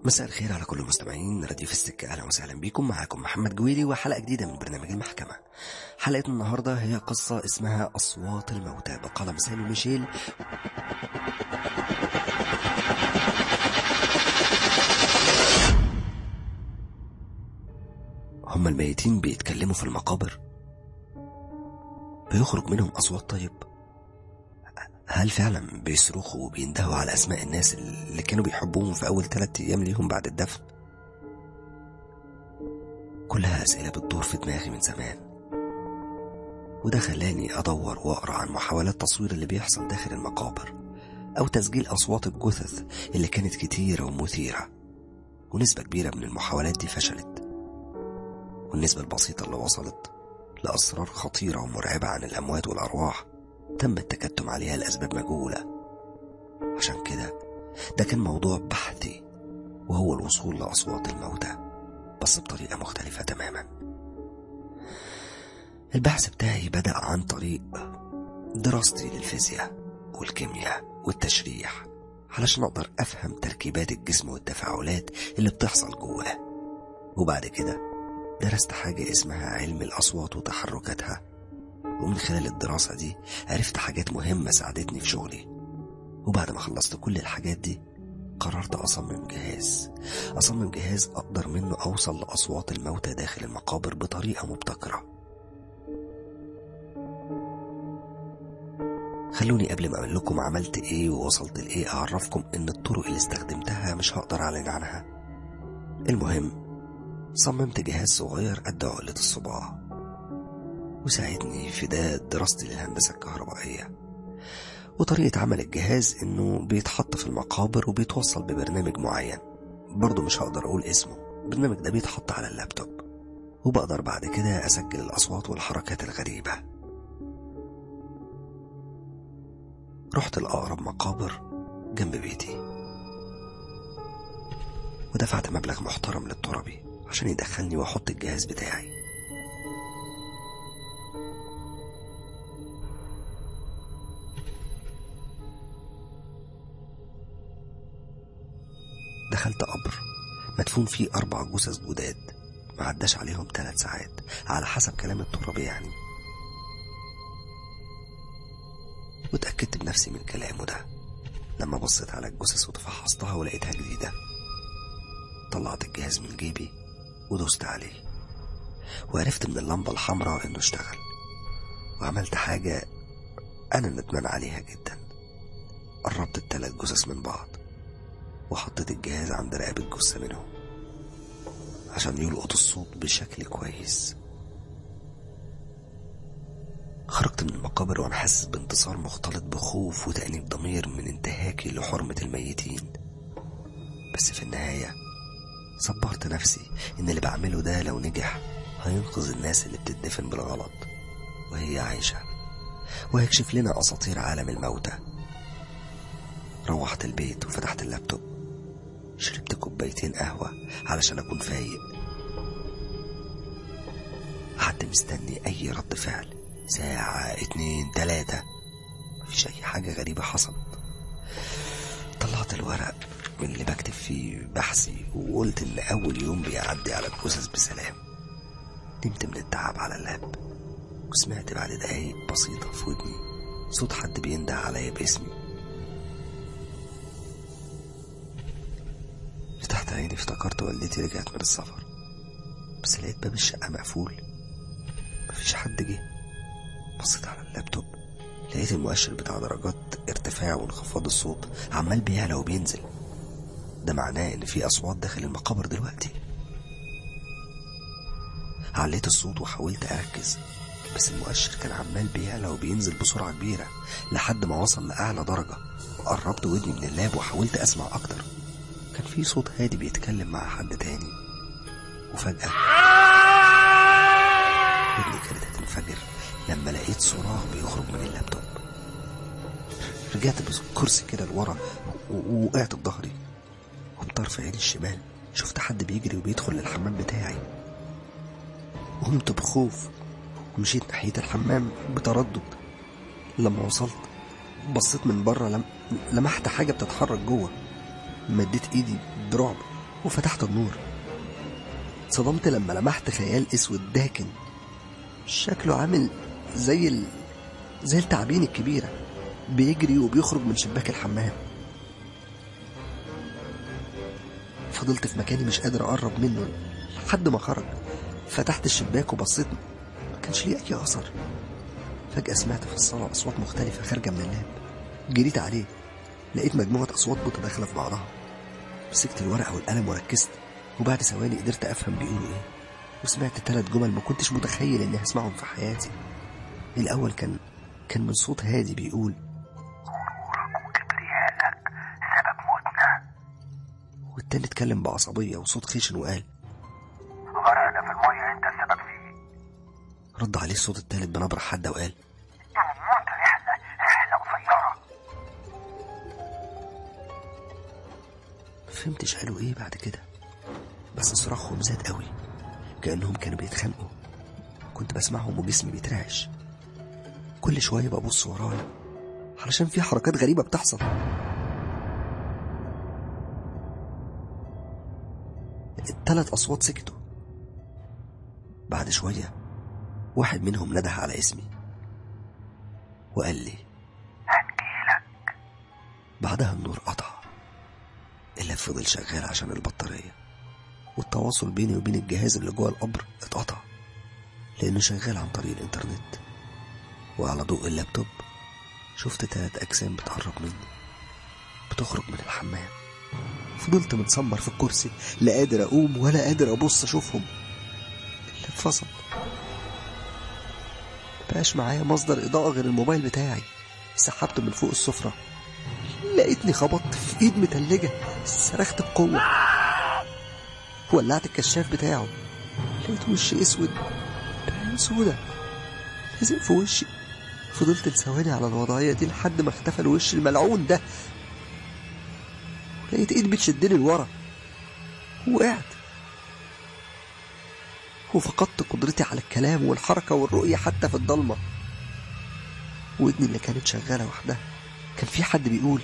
مساء الخير على كل المستمعين رديف السكة أهلا وسهلا بكم معاكم محمد جويلي وحلقة جديدة من برنامج المحكمة حلقة النهاردة هي قصة اسمها أصوات الموتى بقلم سامي ميشيل هما الميتين بيتكلموا في المقابر بيخرج منهم أصوات طيب هل فعلا بيصرخوا وبيندهوا على أسماء الناس اللي كانوا بيحبوهم في أول ثلاثة أيام ليهم بعد الدفن؟ كلها أسئلة بتدور في دماغي من زمان وده خلاني أدور وأقرأ عن محاولات تصوير اللي بيحصل داخل المقابر أو تسجيل أصوات الجثث اللي كانت كتيرة ومثيرة ونسبة كبيرة من المحاولات دي فشلت والنسبة البسيطة اللي وصلت لأسرار خطيرة ومرعبة عن الأموات والأرواح تم التكتم عليها لأسباب مجهولة عشان كده ده كان موضوع بحثي وهو الوصول لأصوات الموتى بس بطريقة مختلفة تماما البحث بتاعي بدأ عن طريق دراستي للفيزياء والكيمياء والتشريح علشان أقدر أفهم تركيبات الجسم والتفاعلات اللي بتحصل جواه وبعد كده درست حاجة اسمها علم الأصوات وتحركاتها ومن خلال الدراسة دي عرفت حاجات مهمة ساعدتني في شغلي وبعد ما خلصت كل الحاجات دي قررت أصمم جهاز أصمم جهاز أقدر منه أوصل لأصوات الموتى داخل المقابر بطريقة مبتكرة خلوني قبل ما أقول لكم عملت إيه ووصلت لإيه أعرفكم إن الطرق اللي استخدمتها مش هقدر أعلن عنها المهم صممت جهاز صغير قد عقلة الصباع وساعدني في ده دراستي للهندسة الكهربائية وطريقة عمل الجهاز إنه بيتحط في المقابر وبيتوصل ببرنامج معين برضه مش هقدر أقول اسمه البرنامج ده بيتحط على اللابتوب وبقدر بعد كده أسجل الأصوات والحركات الغريبة رحت لأقرب مقابر جنب بيتي ودفعت مبلغ محترم للتربي عشان يدخلني واحط الجهاز بتاعي دخلت قبر مدفون فيه أربع جثث جداد ما عداش عليهم ثلاث ساعات على حسب كلام الترابي يعني واتأكدت بنفسي من كلامه ده لما بصيت على الجثث وتفحصتها ولقيتها جديدة طلعت الجهاز من جيبي ودوست عليه وعرفت من اللمبة الحمراء انه اشتغل وعملت حاجة انا ندمان عليها جدا قربت التلات جثث من بعض وحطيت الجهاز عند رقبة جثة منهم عشان يلقط الصوت بشكل كويس خرجت من المقابر وانا حاسس بانتصار مختلط بخوف وتأنيب ضمير من انتهاكي لحرمة الميتين بس في النهاية صبرت نفسي ان اللي بعمله ده لو نجح هينقذ الناس اللي بتدفن بالغلط وهي عايشة وهيكشف لنا أساطير عالم الموتى روحت البيت وفتحت اللابتوب شربت كوبايتين قهوة علشان أكون فايق قعدت مستني أي رد فعل ساعة اتنين تلاتة مفيش أي حاجة غريبة حصلت طلعت الورق من اللي بكتب فيه بحثي وقلت إن أول يوم بيعدي على الجثث بسلام نمت من التعب على اللاب وسمعت بعد دقايق بسيطة في ودني صوت حد بينده عليا باسمي فتحت عيني افتكرت والدتي رجعت من السفر بس لقيت باب الشقة مقفول مفيش حد جه بصيت على اللابتوب لقيت المؤشر بتاع درجات ارتفاع وانخفاض الصوت عمال بيعلى وبينزل ده معناه ان في اصوات داخل المقابر دلوقتي عليت الصوت وحاولت اركز بس المؤشر كان عمال بيعلى وبينزل بسرعة كبيرة لحد ما وصل لأعلى درجة وقربت ودني من اللاب وحاولت أسمع أكتر كان في صوت هادي بيتكلم مع حد تاني وفجأة ودني كانت هتنفجر لما لقيت صراخ بيخرج من اللابتوب رجعت بكرسي كده لورا ووقعت بظهري وبطرف عيني الشمال شفت حد بيجري وبيدخل للحمام بتاعي قمت بخوف ومشيت ناحية الحمام بتردد لما وصلت بصيت من بره لم... لمحت حاجة بتتحرك جوه مديت ايدي برعب وفتحت النور صدمت لما لمحت خيال اسود داكن شكله عامل زي ال... زي التعابين الكبيرة بيجري وبيخرج من شباك الحمام فضلت في مكاني مش قادر اقرب منه لحد ما خرج فتحت الشباك وبصيت ما كانش ليه اي اثر فجأة سمعت في الصالة أصوات مختلفة خارجة من اللاب جريت عليه لقيت مجموعة أصوات متداخلة في بعضها مسكت الورقة والقلم وركزت وبعد ثواني قدرت أفهم بيقولوا إيه وسمعت ثلاث جمل ما كنتش متخيل إني هسمعهم في حياتي الأول كان كان من صوت هادي بيقول والتاني اتكلم بعصبية وصوت خشن وقال غرقنا في المية انت السبب فيه رد عليه الصوت التالت بنبرة حادة وقال الموت رحلة رحلة قصيرة فهمتش قالوا ايه بعد كده بس صراخهم زاد قوي كأنهم كانوا بيتخانقوا كنت بسمعهم وجسمي بيترعش كل شوية ببص ورايا علشان في حركات غريبة بتحصل التلات أصوات سكتوا بعد شوية واحد منهم نده على اسمي وقال لي هنجيلك بعدها النور قطع اللاب فضل شغال عشان البطارية والتواصل بيني وبين الجهاز اللي جوه القبر اتقطع لأنه شغال عن طريق الإنترنت وعلى ضوء اللابتوب شفت تلات أجسام بتقرب مني بتخرج من الحمام فضلت متسمر في الكرسي لا قادر أقوم ولا قادر أبص أشوفهم اللاب فصل مبقاش معايا مصدر إضاءة غير الموبايل بتاعي سحبته من فوق السفرة لقيتني خبطت في ايد متلجة صرخت بقوة ولعت الكشاف بتاعه لقيت وشي اسود بعين سودة لازق في وشي فضلت لثواني على الوضعية دي لحد ما اختفى الوش الملعون ده ولقيت ايد بتشدني لورا وقعت وفقدت قدرتي على الكلام والحركة والرؤية حتى في الضلمة ودني اللي كانت شغالة وحدها كان في حد بيقول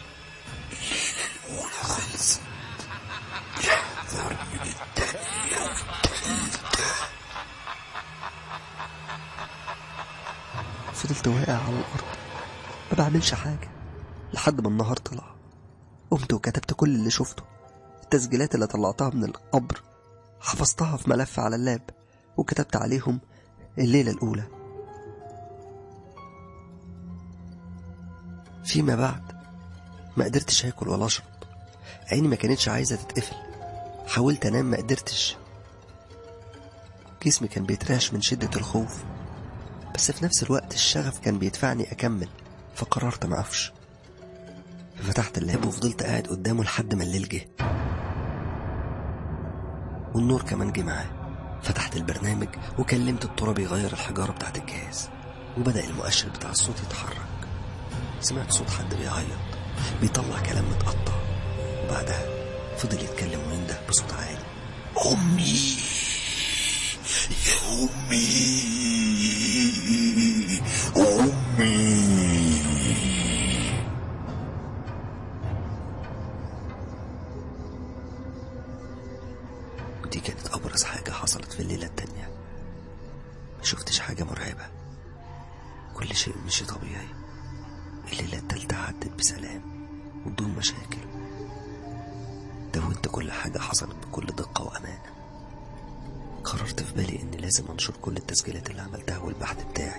فضلت واقع على الأرض ما بعملش حاجة لحد ما النهار طلع قمت وكتبت كل اللي شفته التسجيلات اللي طلعتها من القبر حفظتها في ملف على اللاب وكتبت عليهم الليلة الأولى فيما بعد ما قدرتش اكل ولا اشرب عيني ما كانتش عايزه تتقفل حاولت انام ما قدرتش جسمي كان بيترعش من شده الخوف بس في نفس الوقت الشغف كان بيدفعني اكمل فقررت ما اقفش فتحت اللاب وفضلت قاعد قدامه لحد ما الليل جه والنور كمان جه معاه فتحت البرنامج وكلمت التراب يغير الحجاره بتاعت الجهاز وبدا المؤشر بتاع الصوت يتحرك سمعت صوت حد بيعيط بيطلع كلام متقطع وبعدها فضل يتكلم وينده بصوت عالي أمي يا أمي أمي ودي كانت أبرز حاجة حصلت في الليلة التانية ما شفتش حاجة مرعبة كل شيء مشي طبيعي الليلة التالتة عدت بسلام وبدون مشاكل دونت كل حاجة حصلت بكل دقة وأمانة قررت في بالي إني لازم أنشر كل التسجيلات اللي عملتها والبحث بتاعي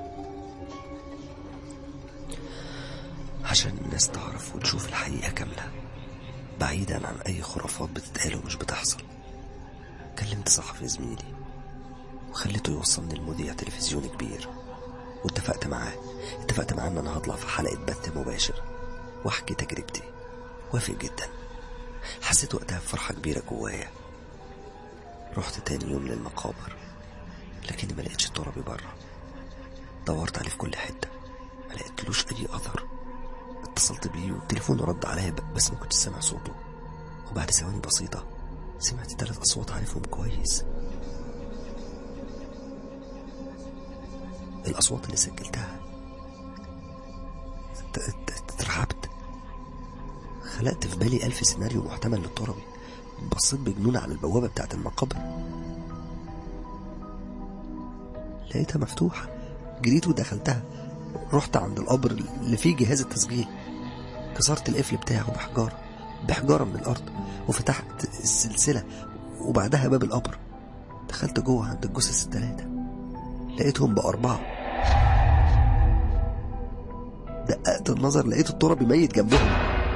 عشان الناس تعرف وتشوف الحقيقة كاملة بعيدا عن أي خرافات بتتقال ومش بتحصل كلمت صحفي زميلي وخليته يوصلني لمذيع تلفزيوني كبير واتفقت معاه اتفقت معاه ان انا هطلع في حلقة بث مباشر واحكي تجربتي وافق جدا حسيت وقتها بفرحة كبيرة جوايا رحت تاني يوم للمقابر لكني ما لقيتش الترابي بره دورت عليه في كل حتة ما لقيتلوش اي اثر اتصلت بيه وتليفونه رد عليا ب- بس ما كنتش سامع صوته وبعد ثواني بسيطة سمعت ثلاث أصوات عارفهم كويس الأصوات اللي سجلتها ات- ات- اترعبت خلقت في بالي ألف سيناريو محتمل للتربي بصيت بجنون على البوابة بتاعت المقابر لقيتها مفتوحة جريت ودخلتها رحت عند القبر اللي فيه جهاز التسجيل كسرت القفل بتاعه بحجارة بحجارة من الأرض وفتحت السلسلة وبعدها باب القبر دخلت جوه عند الجثث التلاتة لقيتهم بأربعة دققت النظر لقيت التربي ميت جنبهم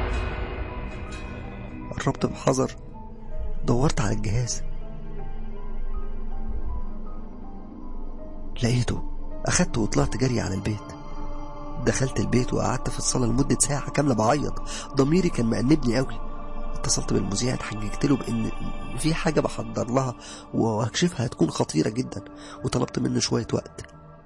قربت بحذر دورت على الجهاز لقيته أخدته وطلعت جري على البيت دخلت البيت وقعدت في الصالة لمدة ساعة كاملة بعيط ضميري كان مأنبني قوي اتصلت بالمذيع اتحججت له بان في حاجه بحضر لها وهكشفها هتكون خطيره جدا وطلبت منه شويه وقت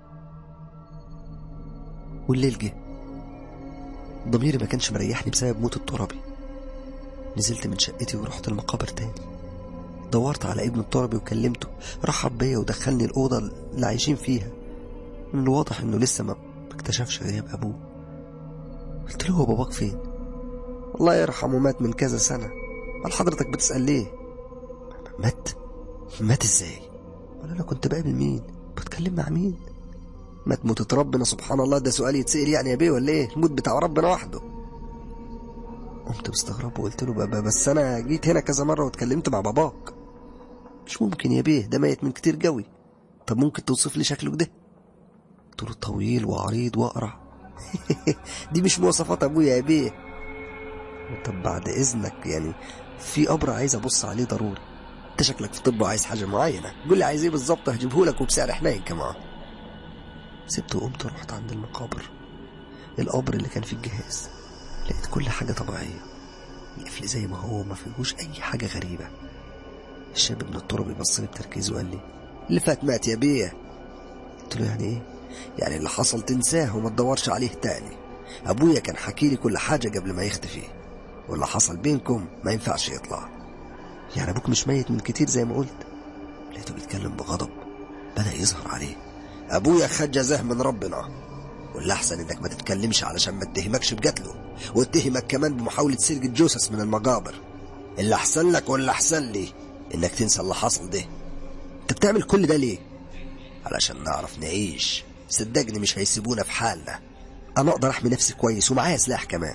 والليل جه ضميري ما كانش مريحني بسبب موت الترابي نزلت من شقتي ورحت المقابر تاني دورت على ابن الترابي وكلمته رحب بيا ودخلني الأوضة اللي عايشين فيها من الواضح إنه لسه ما اكتشفش غياب أبوه قلت له هو باباك فين الله يرحمه مات من كذا سنة قال حضرتك بتسأل ليه مات مات ازاي ولا انا كنت بقابل مين بتكلم مع مين مات موتة ربنا سبحان الله ده سؤال يتسأل يعني يا بيه ولا ايه الموت بتاع ربنا وحده قمت مستغرب وقلت له بابا بس انا جيت هنا كذا مرة واتكلمت مع باباك مش ممكن يا بيه ده ميت من كتير قوي طب ممكن توصف لي شكله كده قلت له طويل وعريض واقرع دي مش مواصفات ابويا يا بيه طب بعد اذنك يعني في قبر عايز ابص عليه ضروري انت شكلك في طب وعايز حاجه معينه قول لي عايز ايه بالظبط هجيبه لك وبسعر حنين كمان سبته وقمت ورحت عند المقابر القبر اللي كان فيه الجهاز لقيت كل حاجه طبيعيه القفل زي ما هو ما فيهوش اي حاجه غريبه الشاب ابن التربي بص لي بتركيز وقال لي اللي فات مات يا بيه قلت له يعني ايه يعني اللي حصل تنساه وما تدورش عليه تاني ابويا كان حكي لي كل حاجه قبل ما يختفي واللي حصل بينكم ما ينفعش يطلع يعني ابوك مش ميت من كتير زي ما قلت لقيته بيتكلم بغضب بدا يظهر عليه ابويا خد جزاه من ربنا واللي احسن انك ما تتكلمش علشان ما اتهمكش بقتله واتهمك كمان بمحاوله سرقه جثث من المقابر اللي احسن لك واللي احسن لي انك تنسى اللي حصل ده انت بتعمل كل ده ليه علشان نعرف نعيش صدقني مش هيسيبونا في حالنا انا اقدر احمي نفسي كويس ومعايا سلاح كمان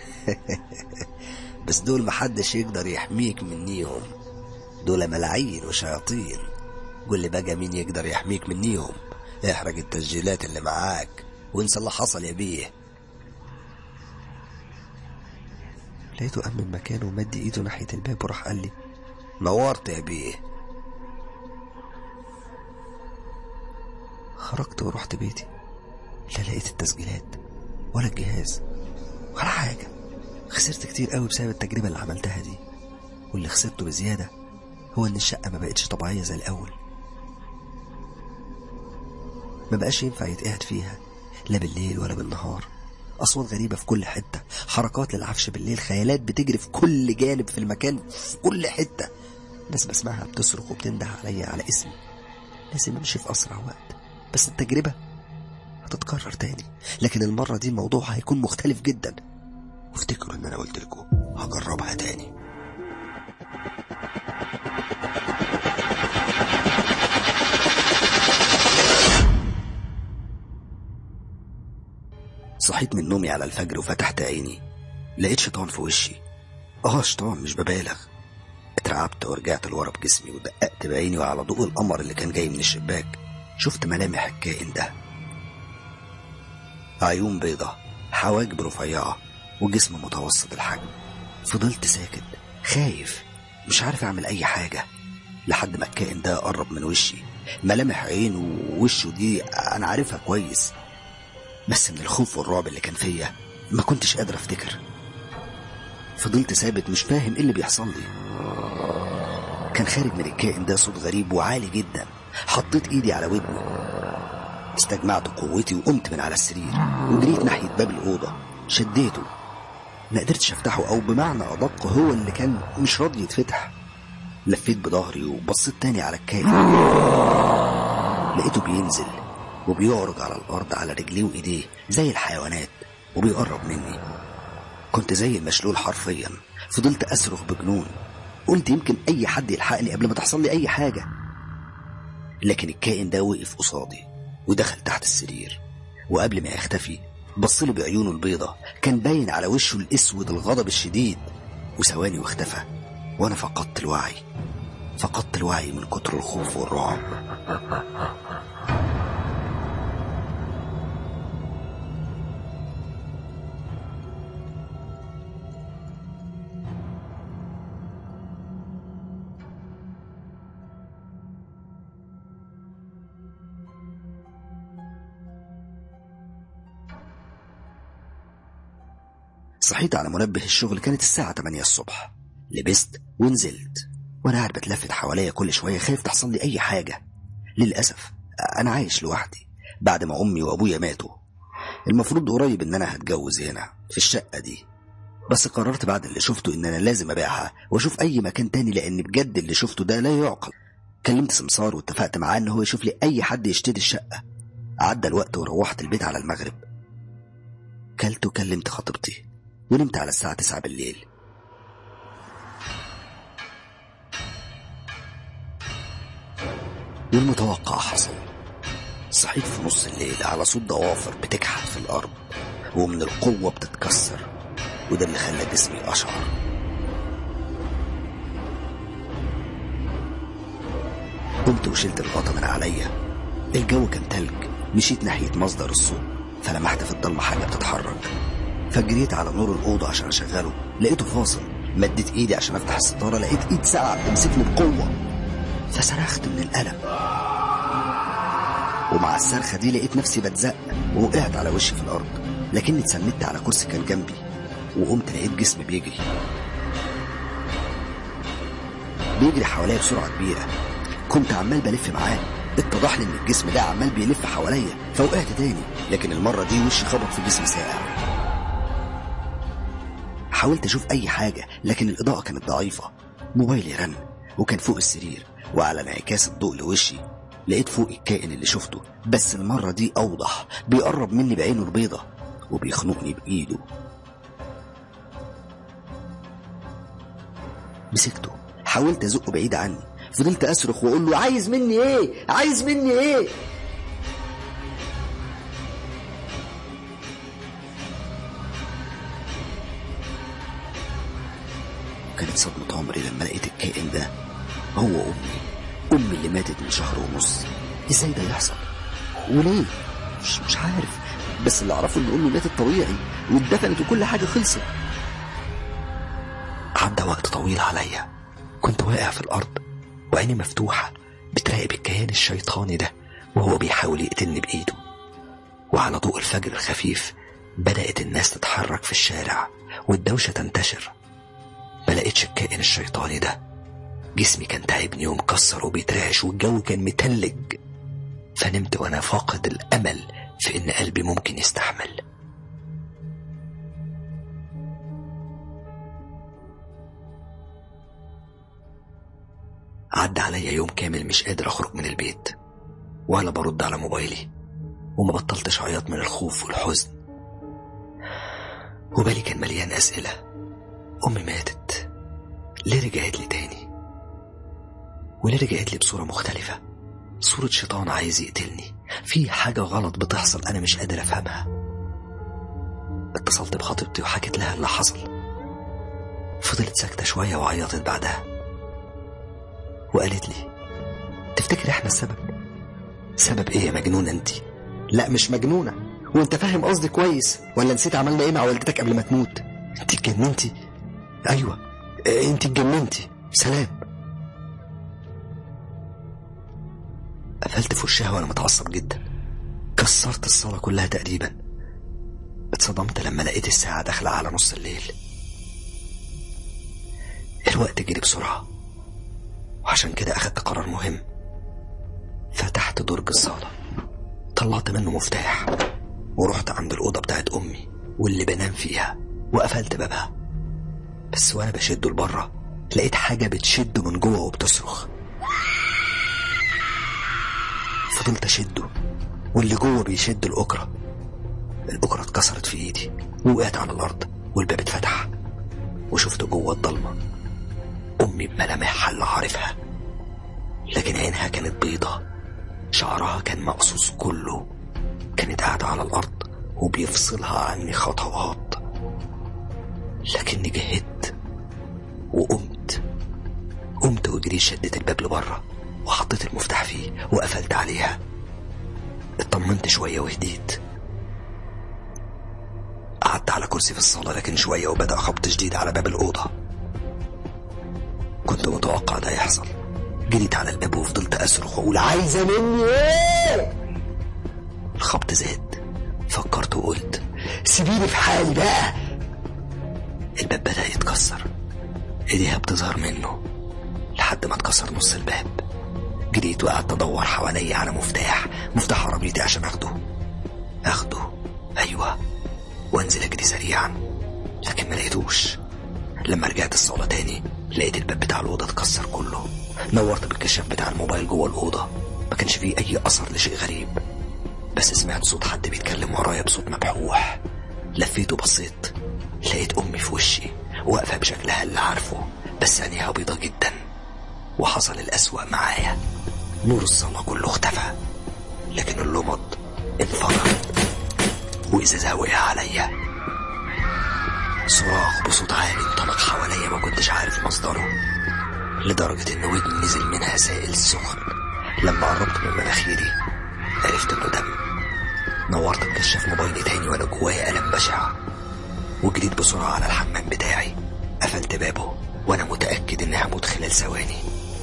بس دول محدش يقدر يحميك منيهم دول ملاعين وشياطين قول لي بقى مين يقدر يحميك منيهم احرق التسجيلات اللي معاك وانسى اللي حصل يا بيه لقيته قام من مكانه ومد ايده ناحية الباب وراح قال لي نورت يا بيه خرجت ورحت بيتي لا لقيت التسجيلات ولا الجهاز ولا حاجة خسرت كتير قوي بسبب التجربة اللي عملتها دي واللي خسرته بزيادة هو ان الشقة ما بقتش طبيعية زي الأول ما بقاش ينفع يتقعد فيها لا بالليل ولا بالنهار أصوات غريبة في كل حتة حركات للعفش بالليل خيالات بتجري في كل جانب في المكان في كل حتة ناس بسمعها بتصرخ وبتنده عليا على اسمي لازم امشي في أسرع وقت بس التجربة هتتكرر تاني لكن المرة دي الموضوع هيكون مختلف جدا وافتكروا ان انا قلت لكم هجربها تاني صحيت من نومي على الفجر وفتحت عيني لقيت شيطان في وشي اه شيطان مش ببالغ اترعبت ورجعت لورا بجسمي ودققت بعيني وعلى ضوء القمر اللي كان جاي من الشباك شفت ملامح الكائن ده عيون بيضة حواجب رفيعة وجسم متوسط الحجم فضلت ساكت خايف مش عارف اعمل اي حاجة لحد ما الكائن ده قرب من وشي ملامح عينه ووشه دي انا عارفها كويس بس من الخوف والرعب اللي كان فيا ما كنتش قادر افتكر فضلت ثابت مش فاهم ايه اللي بيحصل لي كان خارج من الكائن ده صوت غريب وعالي جدا حطيت ايدي على ودني استجمعت قوتي وقمت من على السرير وجريت ناحية باب الأوضة شديته ما قدرتش افتحه او بمعنى ادق هو اللي كان مش راضي يتفتح لفيت بظهري وبصيت تاني على الكائن لقيته بينزل وبيعرج على الارض على رجليه وايديه زي الحيوانات وبيقرب مني كنت زي المشلول حرفيا فضلت اصرخ بجنون قلت يمكن أي حد يلحقني قبل ما تحصل لي أي حاجة لكن الكائن ده وقف قصادي ودخل تحت السرير وقبل ما يختفي بصلي بعيونه البيضة كان باين على وشه الأسود الغضب الشديد وثواني واختفى وأنا فقدت الوعي فقدت الوعي من كتر الخوف والرعب صحيت على منبه الشغل كانت الساعة 8 الصبح لبست ونزلت وانا قاعد بتلفت حواليا كل شوية خايف تحصل لي اي حاجة للأسف انا عايش لوحدي بعد ما امي وابويا ماتوا المفروض قريب ان انا هتجوز هنا في الشقة دي بس قررت بعد اللي شفته ان انا لازم ابيعها واشوف اي مكان تاني لان بجد اللي شفته ده لا يعقل كلمت سمسار واتفقت معاه ان هو يشوف لي اي حد يشتري الشقة عدى الوقت وروحت البيت على المغرب كلت وكلمت خطيبتي ونمت على الساعة تسعة بالليل والمتوقع حصل صحيت في نص الليل على صوت ضوافر بتكحت في الأرض ومن القوة بتتكسر وده اللي خلى جسمي أشعر قمت وشلت الغطا من عليا الجو كان تلج مشيت ناحية مصدر الصوت فلمحت في الضلمة حاجة بتتحرك فجريت على نور الأوضة عشان أشغله لقيته فاصل مديت إيدي عشان أفتح الستارة لقيت إيد ساقعة بتمسكني بقوة فصرخت من الألم ومع الصرخة دي لقيت نفسي بتزق ووقعت على وشي في الأرض لكني اتسندت على كرسي كان جنبي وقمت لقيت جسمي بيجري بيجري حواليا بسرعة كبيرة كنت عمال بلف معاه اتضح لي ان الجسم ده عمال بيلف حواليا فوقعت تاني لكن المرة دي وشي خبط في جسم ساقع حاولت اشوف اي حاجة لكن الاضاءة كانت ضعيفة موبايلي رن وكان فوق السرير وعلى انعكاس الضوء لوشي لقيت فوق الكائن اللي شفته بس المرة دي أوضح بيقرب مني بعينه البيضة وبيخنقني بإيده مسكته حاولت أزقه بعيد عني فضلت أصرخ وأقول له عايز مني إيه عايز مني إيه كانت صدمة عمري لما لقيت الكائن ده هو أمي أمي اللي ماتت من شهر ونص إزاي ده يحصل وليه مش, مش عارف بس اللي أعرفه إن أمي ماتت طبيعي واتدفنت وكل حاجة خلصت عدى وقت طويل عليا كنت واقع في الأرض وعيني مفتوحة بتراقب الكيان الشيطاني ده وهو بيحاول يقتلني بإيده وعلى ضوء الفجر الخفيف بدأت الناس تتحرك في الشارع والدوشة تنتشر ما لقيتش الكائن الشيطاني ده جسمي كان تعبني ومكسر وبيترعش والجو كان متلج فنمت وانا فاقد الامل في ان قلبي ممكن يستحمل عدى عليا يوم كامل مش قادر اخرج من البيت ولا برد على موبايلي وما بطلتش عياط من الخوف والحزن وبالي كان مليان اسئله امي ماتت ليه رجعت لي تاني وليه رجعت لي بصورة مختلفة صورة شيطان عايز يقتلني في حاجة غلط بتحصل أنا مش قادر أفهمها اتصلت بخطيبتي وحكيت لها اللي حصل فضلت ساكتة شوية وعيطت بعدها وقالت لي تفتكر احنا السبب سبب ايه يا مجنونة انت لا مش مجنونة وانت فاهم قصدي كويس ولا نسيت عملنا ايه مع والدتك قبل ما تموت انت اتجننتي ايوه انت اتجننتي سلام قفلت في وشها وانا متعصب جدا كسرت الصلاة كلها تقريبا اتصدمت لما لقيت الساعة داخلة على نص الليل الوقت جري بسرعة وعشان كده أخدت قرار مهم فتحت درج الصالة طلعت منه مفتاح ورحت عند الأوضة بتاعت أمي واللي بنام فيها وقفلت بابها بس وأنا بشده لبره لقيت حاجة بتشده من جوه وبتصرخ فضلت أشده واللي جوه بيشد الأكرة الأكرة اتكسرت في إيدي ووقعت على الأرض والباب اتفتح وشفت جوه الضلمة أمي أمي بملامحها اللي عارفها لكن عينها كانت بيضة شعرها كان مقصوص كله كانت قاعدة على الأرض وبيفصلها عني خطوات لكني جهدت وقمت قمت وجري شدت الباب لبره وحطيت المفتاح فيه وقفلت عليها اطمنت شوية وهديت قعدت على كرسي في الصالة لكن شوية وبدأ خبط شديد على باب الأوضة كنت متوقع ده يحصل جريت على الباب وفضلت أصرخ وأقول عايزة مني إيه الخبط زاد فكرت وقلت سيبيني في حالي بقى الباب بدأ يتكسر ايديها بتظهر منه لحد ما اتكسر نص الباب جريت وقعدت ادور حواليا على مفتاح مفتاح عربيتي عشان اخده اخده ايوه وانزل اجري سريعا لكن ما لقيتوش لما رجعت الصالة تاني لقيت الباب بتاع الأوضة اتكسر كله نورت بالكشاف بتاع الموبايل جوه الأوضة ما كانش فيه أي أثر لشيء غريب بس سمعت صوت حد بيتكلم ورايا بصوت مبحوح لفيت وبصيت لقيت أمي في وشي واقفة بشكلها اللي عارفه بس عينيها بيضة جدا وحصل الأسوأ معايا نور الصالة كله اختفى لكن اللمض انفجر وإزازها وقع عليا صراخ بصوت عالي انطلق حواليا ما كنتش عارف مصدره لدرجة إن ودني نزل منها سائل سخن لما قربت من مناخيري عرفت إنه دم نورت بكشاف موبايلي تاني وأنا جوايا ألم بشع وجريت بسرعة على الحمام بتاعي قفلت بابه وأنا متأكد إني هموت خلال ثواني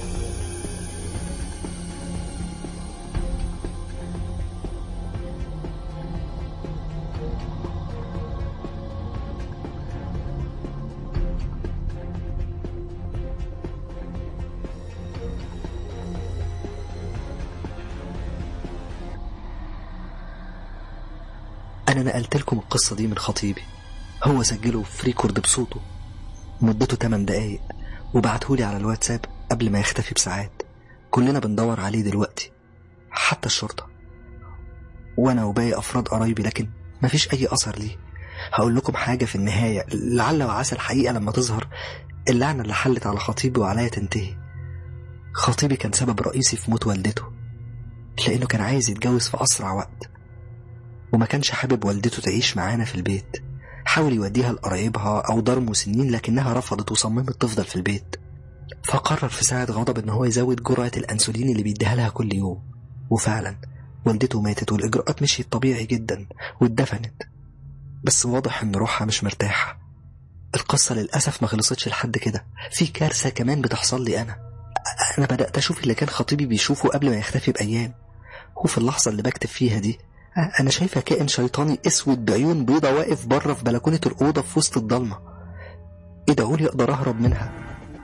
أنا نقلت لكم القصة دي من خطيبي هو سجله في ريكورد بصوته مدته 8 دقايق وبعتهولي على الواتساب قبل ما يختفي بساعات كلنا بندور عليه دلوقتي حتى الشرطة وأنا وباقي أفراد قرايبي لكن مفيش أي أثر ليه هقول لكم حاجة في النهاية لعل وعسى الحقيقة لما تظهر اللعنة اللي حلت على خطيبي وعليا تنتهي خطيبي كان سبب رئيسي في موت والدته لأنه كان عايز يتجوز في أسرع وقت وما كانش حابب والدته تعيش معانا في البيت حاول يوديها لقرايبها أو دار مسنين لكنها رفضت وصممت تفضل في البيت فقرر في ساعة غضب إن هو يزود جرعة الأنسولين اللي بيديها لها كل يوم وفعلا والدته ماتت والإجراءات مشيت طبيعي جدا واتدفنت بس واضح إن روحها مش مرتاحة القصة للأسف ما خلصتش لحد كده في كارثة كمان بتحصل لي أنا أنا بدأت أشوف اللي كان خطيبي بيشوفه قبل ما يختفي بأيام وفي اللحظة اللي بكتب فيها دي أنا شايفة كائن شيطاني أسود بعيون بيضة واقف بره في بلكونة الأوضة في وسط الضلمة ادعوا لي أقدر أهرب منها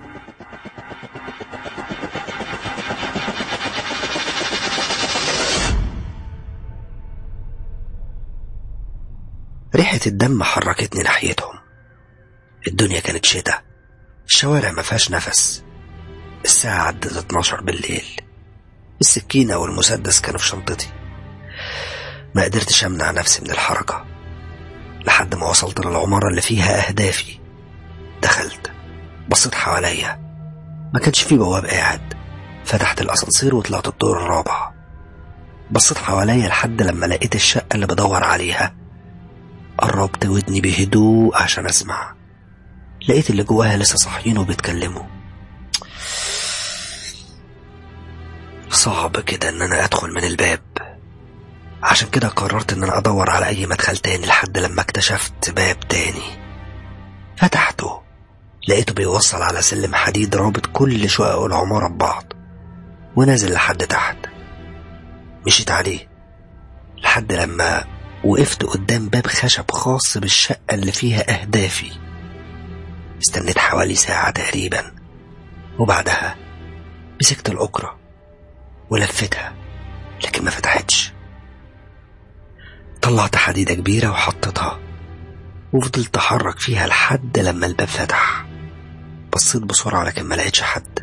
ريحة الدم حركتني ناحيتهم الدنيا كانت شتاء الشوارع ما فيهاش نفس الساعة عدت 12 بالليل السكينة والمسدس كانوا في شنطتي ما قدرتش أمنع نفسي من الحركة لحد ما وصلت للعمارة اللي فيها أهدافي دخلت بصيت حواليا ما كانش في بواب قاعد فتحت الأسانسير وطلعت الدور الرابع بصيت حواليا لحد لما لقيت الشقة اللي بدور عليها قربت ودني بهدوء عشان أسمع لقيت اللي جواها لسه صاحيين وبيتكلموا صعب كده ان انا ادخل من الباب عشان كده قررت ان انا ادور على اي مدخل تاني لحد لما اكتشفت باب تاني فتحته لقيته بيوصل على سلم حديد رابط كل شقق العمارة ببعض ونازل لحد تحت مشيت عليه لحد لما وقفت قدام باب خشب خاص بالشقة اللي فيها أهدافي استنيت حوالي ساعة تقريبا وبعدها مسكت الأكرة ولفتها لكن ما فتحتش طلعت حديدة كبيرة وحطيتها وفضلت أحرك فيها لحد لما الباب فتح بصيت بسرعة لكن ما لقيتش حد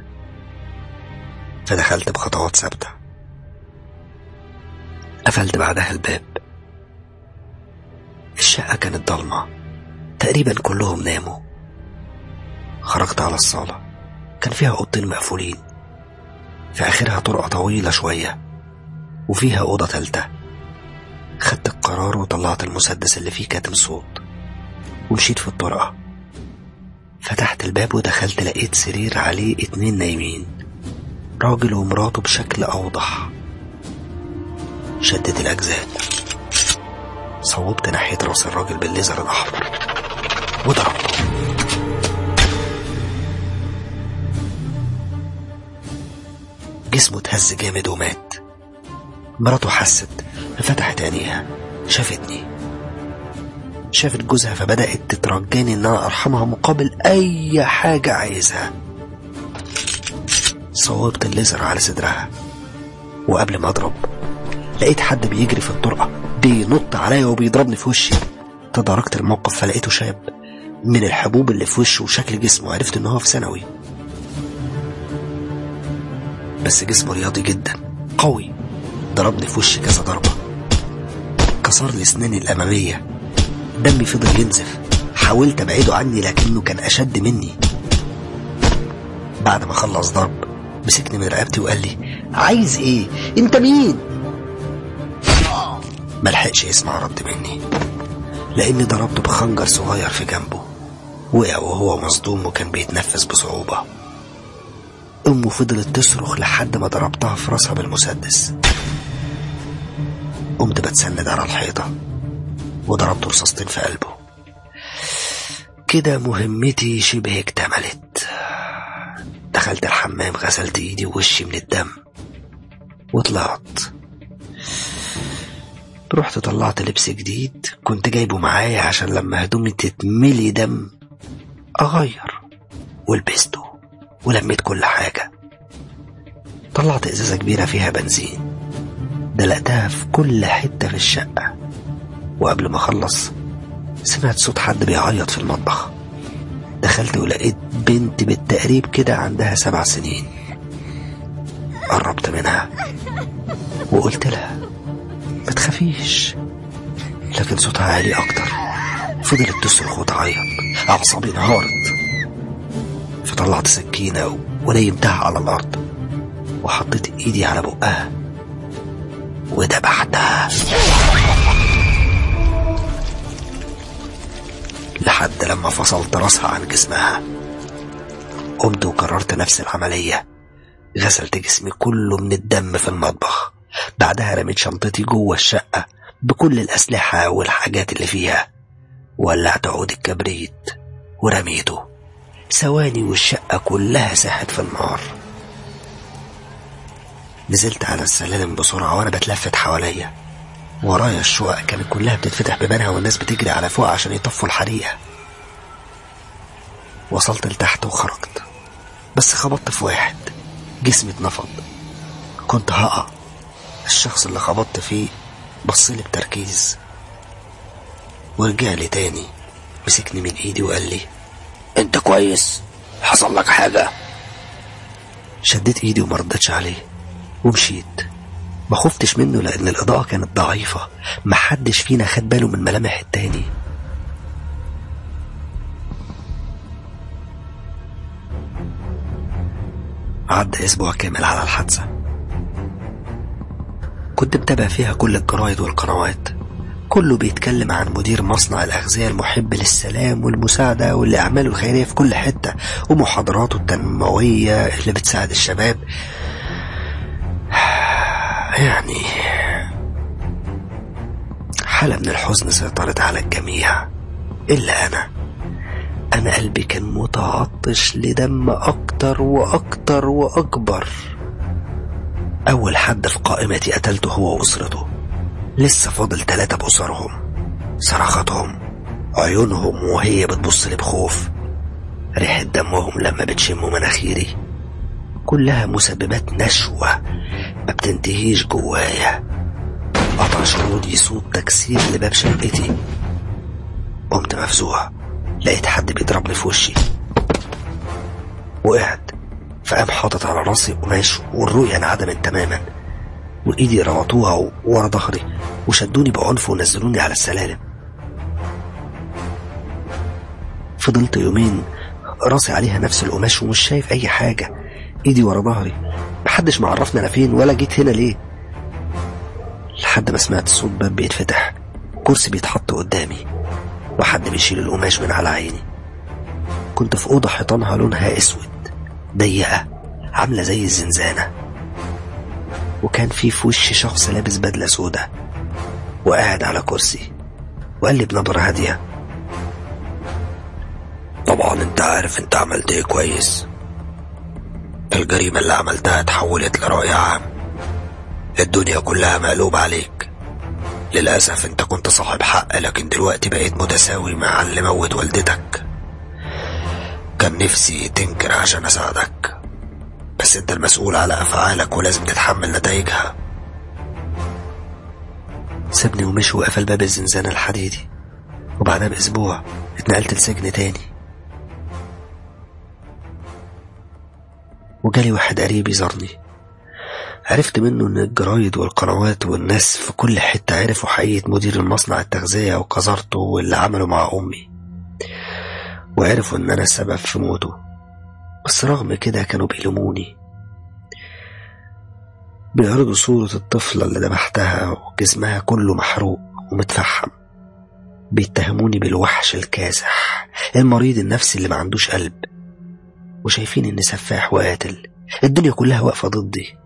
فدخلت بخطوات ثابتة قفلت بعدها الباب الشقة كانت ضلمة تقريبا كلهم ناموا خرجت على الصالة كان فيها أوضتين مقفولين في آخرها طرقة طويلة شوية وفيها أوضة تالتة خدت القرار وطلعت المسدس اللي فيه كاتم صوت ومشيت في الطرقة فتحت الباب ودخلت لقيت سرير عليه اتنين نايمين راجل ومراته بشكل أوضح شدت الأجزاء صوبت ناحية راس الراجل بالليزر الأحمر وضربته جسمه اتهز جامد ومات مراته حست ففتحت عينيها شافتني شافت جوزها فبدأت تترجاني إن أنا أرحمها مقابل أي حاجة عايزها صوبت الليزر على صدرها وقبل ما أضرب لقيت حد بيجري في الطرقة بينط عليا وبيضربني في وشي تداركت الموقف فلقيته شاب من الحبوب اللي في وشه وشكل جسمه عرفت إن هو في ثانوي بس جسمه رياضي جدا قوي ضربني في وشي كذا ضربة كسر لي اسناني الأمامية دمي فضل ينزف حاولت ابعده عني لكنه كان اشد مني بعد ما خلص ضرب مسكني من رقبتي وقال لي عايز ايه انت مين ملحقش يسمع رد مني لاني ضربته بخنجر صغير في جنبه وقع وهو مصدوم وكان بيتنفس بصعوبة أمه فضلت تصرخ لحد ما ضربتها في راسها بالمسدس قمت بتسند على الحيطة وضربت رصاصتين في قلبه كده مهمتي شبه اكتملت دخلت الحمام غسلت ايدي ووشي من الدم وطلعت رحت طلعت لبس جديد كنت جايبه معايا عشان لما هدومي تتملي دم اغير ولبسته ولميت كل حاجة طلعت ازازة كبيرة فيها بنزين دلقتها في كل حتة في الشقة وقبل ما اخلص سمعت صوت حد بيعيط في المطبخ دخلت ولقيت بنت بالتقريب كده عندها سبع سنين قربت منها وقلت لها ما تخافيش لكن صوتها عالي اكتر فضلت تصرخ وتعيط اعصابي انهارت فطلعت سكينه ونيمتها على الارض وحطيت ايدي على بقها وذبحتها لحد لما فصلت راسها عن جسمها قمت وكررت نفس العملية غسلت جسمي كله من الدم في المطبخ بعدها رميت شنطتي جوه الشقة بكل الأسلحة والحاجات اللي فيها ولعت عود الكبريت ورميته ثواني والشقة كلها ساحت في النار نزلت على السلالم بسرعة وأنا بتلفت حواليا ورايا الشقق كانت كلها بتتفتح ببانها والناس بتجري على فوق عشان يطفوا الحريقة وصلت لتحت وخرجت بس خبطت في واحد جسمي اتنفض كنت هقع الشخص اللي خبطت فيه بصلي بتركيز ورجع لي تاني مسكني من ايدي وقال لي انت كويس حصل لك حاجة شديت ايدي وما ردتش عليه ومشيت ما خفتش منه لان الاضاءة كانت ضعيفة محدش فينا خد باله من ملامح التاني عدى اسبوع كامل على الحادثة كنت متابع فيها كل الجرايد والقنوات كله بيتكلم عن مدير مصنع الأغذية المحب للسلام والمساعدة واللي أعماله الخيرية في كل حتة ومحاضراته التنموية اللي بتساعد الشباب يعني حالة من الحزن سيطرت على الجميع إلا أنا أنا قلبي كان متعطش لدم أكتر وأكتر وأكبر أول حد في قائمتي قتلته هو وأسرته لسه فاضل تلاتة بأسرهم صرخاتهم عيونهم وهي بتبص لي بخوف ريحة دمهم لما بتشموا مناخيري كلها مسببات نشوة ما بتنتهيش جوايا قطع شرودي صوت تكسير لباب شقتي قمت مفزوع لقيت حد بيضربني في وشي وقعت فقام حاطط على راسي قماش والرؤية انعدمت تماما وايدي ربطوها ورا ظهري وشدوني بعنف ونزلوني على السلالم فضلت يومين راسي عليها نفس القماش ومش شايف أي حاجة إيدي ورا ظهري محدش معرفني أنا فين ولا جيت هنا ليه لحد ما سمعت صوت باب بيتفتح كرسي بيتحط قدامي وحد بيشيل القماش من على عيني كنت في أوضة حيطانها لونها أسود ضيقة عاملة زي الزنزانة وكان في في وشي شخص لابس بدلة سودة وقاعد على كرسي وقال لي بنبرة هادية طبعا انت عارف انت عملت ايه كويس الجريمة اللي عملتها اتحولت لرأي عام الدنيا كلها مقلوب عليك للأسف انت كنت صاحب حق لكن دلوقتي بقيت متساوي مع اللي موت والدتك كان نفسي تنكر عشان أساعدك بس انت المسؤول على أفعالك ولازم تتحمل نتائجها سابني ومشي وقفل باب الزنزانة الحديدي وبعدها بأسبوع اتنقلت لسجن تاني وجالي واحد قريب يزارني عرفت منه ان الجرايد والقنوات والناس في كل حتة عرفوا حقيقة مدير المصنع التغذية وقذرته واللي عمله مع أمي وعرفوا ان انا السبب في موته بس رغم كده كانوا بيلوموني بيعرضوا صورة الطفلة اللي ذبحتها وجسمها كله محروق ومتفحم بيتهموني بالوحش الكاسح المريض النفسي اللي ما عندوش قلب وشايفين اني سفاح وقاتل الدنيا كلها واقفة ضدي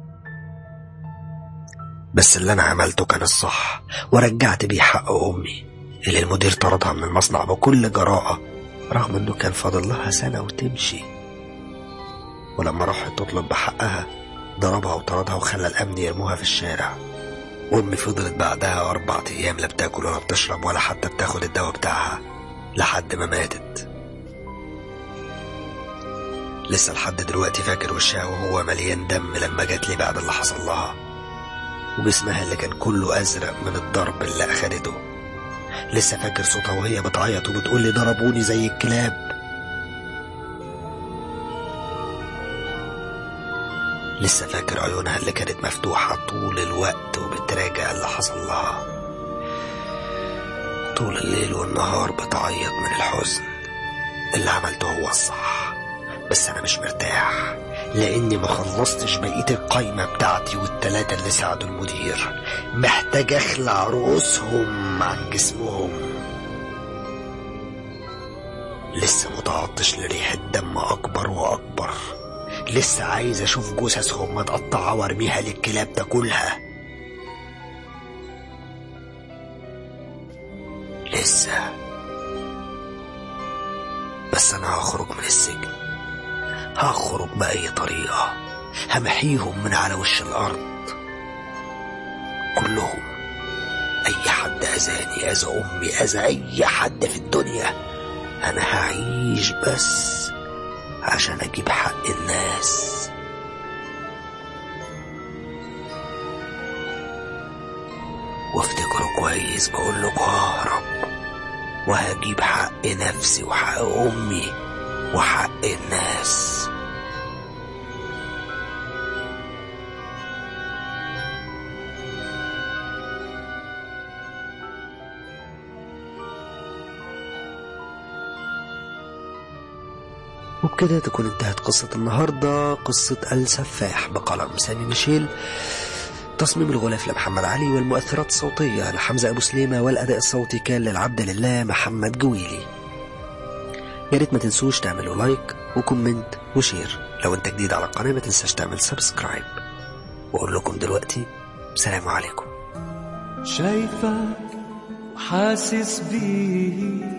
بس اللي انا عملته كان الصح ورجعت بيه حق امي اللي المدير طردها من المصنع بكل جراءة رغم انه كان فاضل لها سنة وتمشي ولما راحت تطلب بحقها ضربها وطردها وخلى الامن يرموها في الشارع امي فضلت بعدها اربع ايام لا بتاكل ولا بتشرب ولا حتى بتاخد الدواء بتاعها لحد ما ماتت لسه لحد دلوقتي فاكر وشها وهو مليان دم لما جات لي بعد اللي حصل لها وجسمها اللي كان كله ازرق من الضرب اللي اخدته لسه فاكر صوتها وهي بتعيط وبتقول لي ضربوني زي الكلاب لسه فاكر عيونها اللي كانت مفتوحة طول الوقت وبتراجع اللي حصل لها طول الليل والنهار بتعيط من الحزن اللي عملته هو الصح بس أنا مش مرتاح لأني ما خلصتش بقية القايمة بتاعتي والتلاتة اللي ساعدوا المدير محتاج أخلع رؤوسهم عن جسمهم لسه متعطش لريحة دم أكبر وأكبر لسه عايز أشوف جثثهم متقطعة وأرميها للكلاب تاكلها لسه بس أنا هخرج من السجن هخرج بأي طريقة همحيهم من على وش الأرض كلهم أي حد أذاني أذى أمي أذى أي حد في الدنيا أنا هعيش بس عشان أجيب حق الناس وافتكروا كويس بقول لكم ههرب وهجيب حق نفسي وحق أمي وحق الناس وبكده تكون انتهت قصة النهاردة قصة السفاح بقلم سامي ميشيل تصميم الغلاف لمحمد علي والمؤثرات الصوتية لحمزة أبو سليمة والأداء الصوتي كان للعبد لله محمد جويلي يا ريت ما تنسوش تعملوا لايك وكومنت وشير لو انت جديد على القناة ما تنساش تعمل سبسكرايب واقول لكم دلوقتي سلام عليكم شايفك وحاسس بيه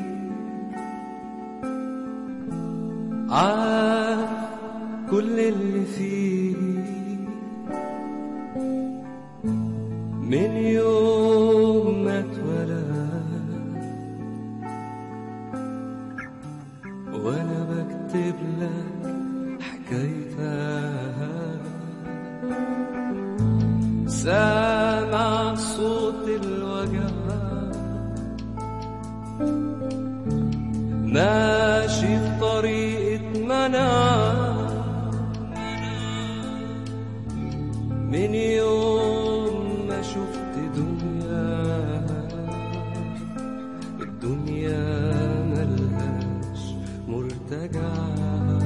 عارف كل اللي فيه من يوم ما اتولد وانا بكتب لك حكايتها سامع صوت الوجع ماشي في طريقة منع من يوم ما شفت دنيا الدنيا ملهاش مرتاح محتاجة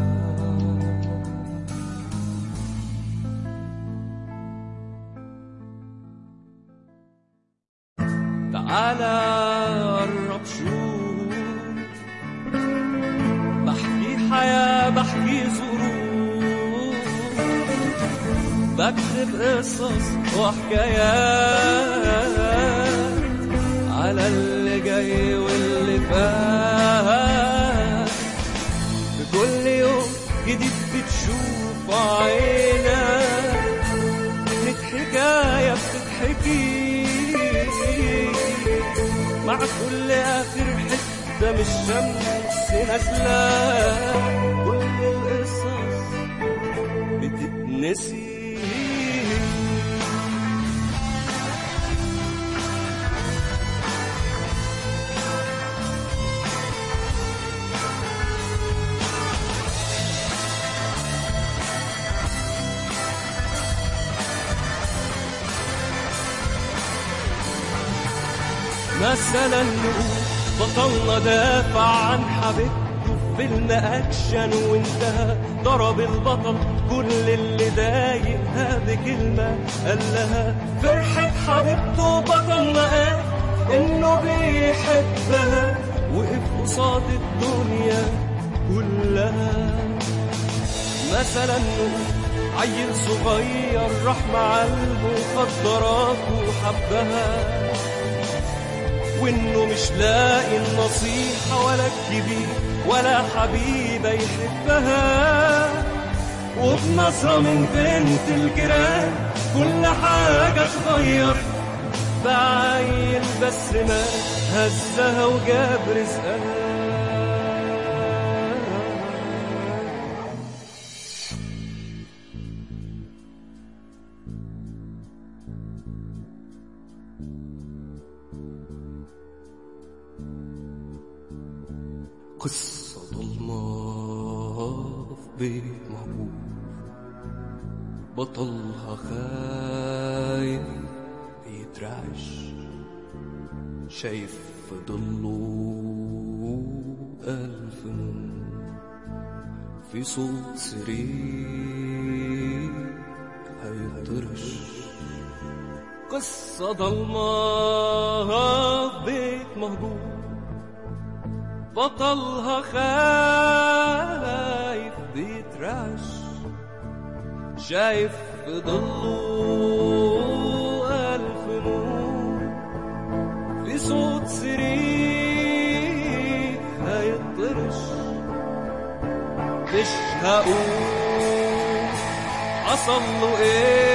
تعالى قرب شوف بحكي حياة بحكي ظروف بكتب قصص وحكايات على اللي جاي واللي فات بكل يوم جديد بتشوف عينك كانت حكاية بتتحكي مع كل آخر حتة من الشمس نازلة كل القصص بتتنسي مثلا نقول بطلنا دافع عن حبيبته في فيلم اكشن وانتهى ضرب البطل كل اللي ضايقها بكلمه قال لها فرحه حبيبته بطلنا قال انه بيحبها وقف قصاد الدنيا كلها مثلا نقول عيل صغير راح مع المخدرات وحبها وانه مش لاقي النصيحة ولا الكبير ولا حبيبة يحبها وبنظرة من بنت الجيران كل حاجة اتغير بعيل بس ما هزها وجاب رزقها قصة ضلمة في بيت مهجور بطلها خايف بيترعش شايف في ضله ألف نور في صوت سرير هيطرش قصة ضلمة في بيت مهجور بطلها خايف بيترعش شايف في ضله ألف نور في صوت سرير هيطرش مش هقول حصل له ايه